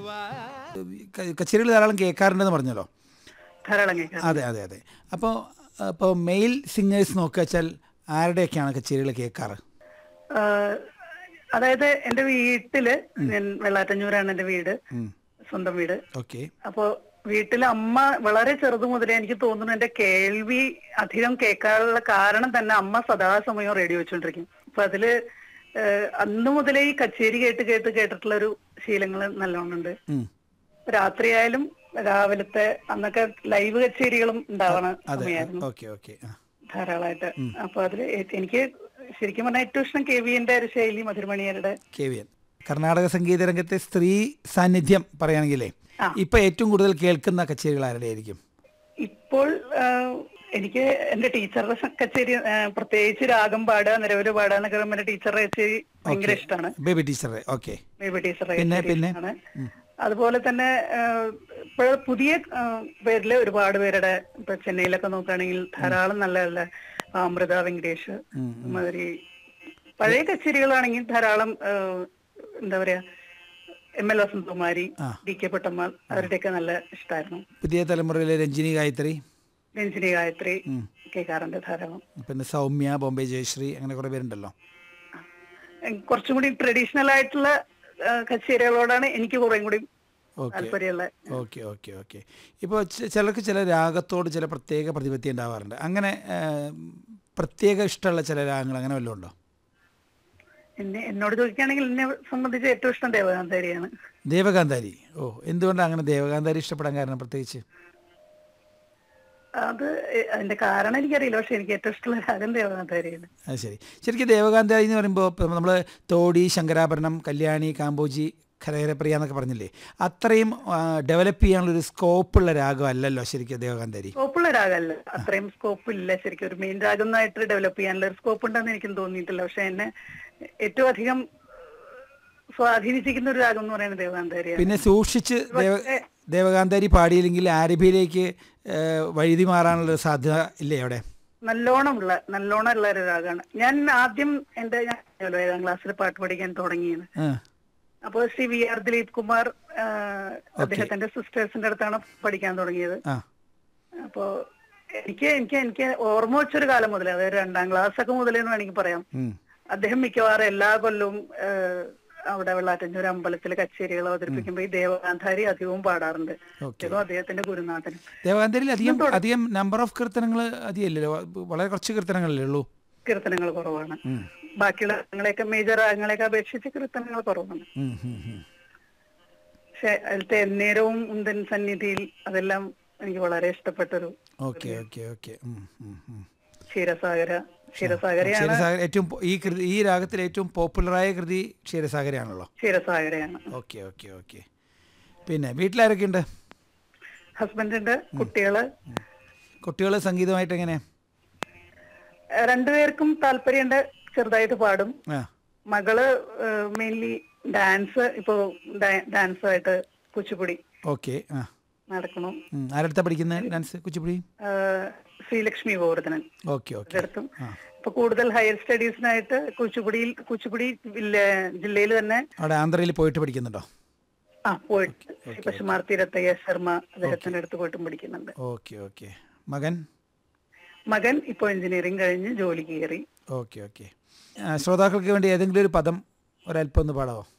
ക- കച്ചേരികൾ ധാരാളം കേൾക്കാറുണ്ടെന്ന് പറഞ്ഞല്ലോ ധാരാളം കേൾക്കാം അതെ അതെ അതെ അപ്പോൾ അപ്പോൾ മെയിൽ സിംഗേഴ്സ് നോക്കുക വെച്ചാൽ ആരുടെയൊക്കെയാണ് കച്ചേരികൾ കേൾക്കാറ് ആഹ് അതായത് എന്റെ വീട്ടില് ഞാൻ വെള്ളാറ്റഞ്ഞൂരാണ് എന്റെ വീട് ഉം. സ്വന്തം വീട് ഓക്കെ അപ്പോ വീട്ടിലെ അമ്മ വളരെ ചെറുതു മുതലേ എനിക്ക് തോന്നുന്നു എന്റെ കേൾവി അധികം കേൾക്കാനുള്ള കാരണം തന്നെ അമ്മ സദാസമയം റേഡിയോ വെച്ചോണ്ടിരിക്കും അപ്പൊ അതില് ഏഹ് അന്ന് മുതലേ ഈ കച്ചേരി കേട്ട് കേട്ട് കേട്ടിട്ടുള്ള ഒരു ശീലങ്ങൾ നല്ലോണം ഉണ്ട് രാത്രിയായാലും രാവിലത്തെ അന്നൊക്കെ ലൈവ് കച്ചേരികളും ഉണ്ടാവണ അതെ സമയമായിരുന്നു ഓക്കെ ഓക്കെ ആ ധാരാളമായിട്ട് അപ്പൊ അതില് ഏ- എനിക്ക് ശരിക്കും പറഞ്ഞാൽ ഏറ്റവും ഇഷ്ടം കെ വിന്റെ ഒരു ശൈലി മധുരമണിയരുടെ കെ വി എൻ കർണാടക സംഗീത രംഗത്തെ സ്ത്രീ സാന്നിധ്യം പറയുകയാണെങ്കിലേ ആ. ഇപ്പൊ ഏറ്റവും കൂടുതൽ കേൾക്കുന്ന കച്ചേരികൾ ആരുടെ ആയിരിക്കും ഇപ്പോൾ ആ, എനിക്ക് എന്റെ ടീച്ചറുടെ സ- കച്ചേരി ആ, പ്രത്യേകിച്ച് രാഗം പാടുക നിരവധി പാടുക എന്നൊക്കെ പറയുമ്പോൾ എന്റെ ടീച്ചറുടെ കച്ചേരി ഭയങ്കര ഇഷ്ടമാണ് ബേബി ടീച്ചറെ ഓക്കെ ബേബി ടീച്ചറുടെ പിന്നെ- കച്ചേരി പിന്നെ? ഇഷ്ടമാണ് അതുപോലെ തന്നെ ഇപ്പോൾ പുതിയ ആ, പേരില് ഒരുപാട് പേരുടെ ഇപ്പൊ ചെന്നൈയിലൊക്കെ നോക്കുകയാണെങ്കിൽ ധാരാളം നല്ല നല്ല ആ, അമൃത വെങ്കടേഷ് മാതിരി പഴയ കച്ചേരികളാണെങ്കിൽ ധാരാളം ആ, എന്താ പറയാ M L Vasanthakumari D K Pattammal അവരുടെയൊക്കെ നല്ല ഇഷ്ടമായിരുന്നു പുതിയ തലമുറയിലെ രഞ്ജിനി ഗായത്രി രഞ്ജിനി ഗായത്രി കേൾക്കാറുണ്ട് ധാരാളം പിന്നെ സൗമ്യ ബോംബെ ജയശ്രീ അങ്ങനെ കുറെ പേരുണ്ടല്ലോ ഉം, കുറച്ചും കൂടി ട്രഡീഷണൽ ആയിട്ടുള്ള ആ, കച്ചേരികളോടാണ് എനിക്ക് കുറേ കൂടി ഓക്കെ താല്പര്യമുള്ളത് ഓക്കെ ഓക്കെ ഓക്കെ ഇപ്പോൾ ചിലർക്ക് ചില രാഗത്തോട് ചില പ്രത്യേക പ്രതിപത്തി ഉണ്ടാവാറുണ്ട് അങ്ങനെ ആ, പ്രത്യേക ഇഷ്ടമുള്ള ചില രാഗങ്ങൾ അങ്ങനെ വല്ലതും ഉണ്ടോ എന്നെ എന്നോട് ചോദിക്കുകയാണെങ്കിൽ എന്നെ സംബന്ധിച്ച് ഏറ്റവും ഇഷ്ടം ദേവകാന്താരിയാണ് ദേവകാന്താരി ഓ എന്തുകൊണ്ടാണ് അങ്ങനെ ദേവകാന്താരി ഇഷ്ടപ്പെടാൻ കാരണം പ്രത്യേകിച്ച് അത് എ- അതിന്റെ കാരണം എനിക്കറിയില്ല പക്ഷെ എനിക്ക് ഏറ്റവും ഇഷ്ടമുള്ള രാഗം ദേവകാന്താരിയാണ് അത് ശരി ശരിക്കും ദേവകാന്താരി എന്ന് പറയുമ്പോൾ നമ്മൾ തോടി ശങ്കരാഭരണം കല്യാണി കാമ്പോജി ഖരഹരപ്രിയ എന്നൊക്കെ പറഞ്ഞില്ലേ അത്രയും ഡെവലപ്പ് ചെയ്യാനുള്ളൊരു സ്കോപ്പുള്ള രാഗം അല്ലല്ലോ ശരിക്കും ദേവകാന്താരി സ്കോപ്പുള്ള രാഗമല്ല അത്രയും സ്കോപ്പ് ഇല്ല ശരിക്കും ഒരു മെയിൻ രാഗമായിട്ട് ഡെവലപ്പ് ചെയ്യാനുള്ള ഒരു സ്കോപ്പ് ഉണ്ടെന്ന് എനിക്കും തോന്നിയിട്ടില്ല പക്ഷെ എന്നെ ഏറ്റവും അധികം സ്വാധീനിച്ചിരിക്കുന്ന ഒരു രാഗം എന്ന് പറയുന്നത് ദേവകാന്താരിയാണ് പിന്നെ സൂക്ഷിച്ച് ദേവ ദേവകാന്താരി പാടിയില്ലെങ്കിൽ ആരഭിയിലേക്ക് വഴുതി മാറാനുള്ള സാധ്യത ഇല്ലേ അവിടെ നല്ലോണമുള്ള നല്ലോണമുള്ള ഒരു രാഗമാണ് ഞാൻ ആദ്യം എന്റെ ഞാൻ പറഞ്ഞല്ലോ, ഏഴാം ക്ലാസ്സിൽ പാട്ട് പഠിക്കാൻ തുടങ്ങിയത് ആ, അപ്പോൾ ശ്രീ വി ആർ ദിലീപ് കുമാർ ആ, അദ്ദേഹത്തിന്റെ സിസ്റ്റേഴ്സിന്റെ അടുത്താണ് പഠിക്കാൻ തുടങ്ങിയത് ആ അപ്പോ എനിക്ക് എനിക്ക് എനിക്ക് ഓർമ്മ വെച്ചൊരു കാലം മുതലേ അതായത് രണ്ടാം ക്ലാസ് ഒക്കെ മുതലേ എന്ന് വേണമെങ്കിൽ പറയാം ഉം. അദ്ദേഹം മിക്കവാറും എല്ലാ കൊല്ലവും ആ, അവിടെ വെള്ളാറ്റഞ്ഞൂർ അമ്പലത്തിൽ കച്ചേരികൾ അവതരിപ്പിക്കുമ്പോൾ ഈ ദേവഗാന്ധാരി അധികവും പാടാറുണ്ട് ഓക്കെ ഇതും അദ്ദേഹത്തിന്റെ ഗുരുനാഥനും ദേവകാന്താരിയിൽ അധികം അധികം നമ്പർ ഓഫ് കീർത്തനങ്ങൾ അധികം ഇല്ലല്ലോ വളരെ കുറച്ച് കീർത്തനങ്ങളല്ലേ ഉള്ളൂ കീർത്തനങ്ങൾ കുറവാണ് ഉം. ബാക്കിയുള്ള രാഗങ്ങളെയൊക്കെ മേജർ രാഗങ്ങളെയൊക്കെ അപേക്ഷിച്ച് കീർത്തനങ്ങൾ കുറവാണ് ഉം, ഉം, ഉം. പക്ഷെ അതിലത്തെ എന്നേരവും ഉന്തൻ സന്നിധിയിൽ അതെല്ലാം എനിക്ക് വളരെ ഇഷ്ടപ്പെട്ടൊരു ഓക്കെ ഓക്കെ ഓക്കെ ഉം, ഉം, ഉം. ക്ഷീരസാഗര ക്ഷീരസാഗരയാണ് ക്ഷീരസാഗര ഏറ്റവും പോ- ഈ കൃതി ഈ രാഗത്തിൽ ഏറ്റവും പോപ്പുലറായ കൃതി ക്ഷീരസാഗരയാണല്ലോ ക്ഷീരസാഗരയാണ് ഓക്കെ ഓക്കെ ഓക്കെ പിന്നെ വീട്ടിലാരൊക്കെ ഉണ്ട് ഹസ്ബൻഡുണ്ട് കുട്ടികള് കുട്ടികൾ സംഗീതമായിട്ട് എങ്ങനെ ഏഹ് രണ്ടുപേർക്കും താല്പര്യമുണ്ട് ചെറുതായിട്ട് പാടും ആ മകള് മെയിൻലി ഡാൻസ് ഇപ്പോ ഡാൻസുമായിട്ട് കുച്ചിപ്പുടി ഓക്കെ ആ നടക്കണം ഉം. ആരടുത്താ പഠിക്കുന്നത് ഡാൻസ് കുച്ചിപ്പുടി ഏഹ് ശ്രീലക്ഷ്മി ഗോവർദ്ധനൻ ഓക്കെ ഓക്കെ അടുത്തും ആ ഇപ്പൊ കൂടുതൽ ഹയർ സ്റ്റഡീസിനായിട്ട് കുച്ചിപ്പുടിയിൽ കുച്ചിപ്പുടി ജില്ലയിൽ തന്നെ അവിടെ ആന്ധ്രയിൽ പോയിട്ട് പഠിക്കുന്നുണ്ടോ ആ പോയിട്ട് പശുമാർ തീരത്തയ്യ ശർമ്മ അദ്ദേഹത്തിന്റെ അടുത്ത് പോയിട്ടും പഠിക്കുന്നുണ്ട് ഓക്കെ ഓക്കെ മകൻ മകൻ ഇപ്പൊ എഞ്ചിനീയറിംഗ് കഴിഞ്ഞ് ജോലിക്ക് കയറി ഓക്കെ ഓക്കെ ശ്രോതാക്കൾക്ക് വേണ്ടി ഏതെങ്കിലും ഒരു പദം ഒരല്പം ഒന്ന് പാടാവോ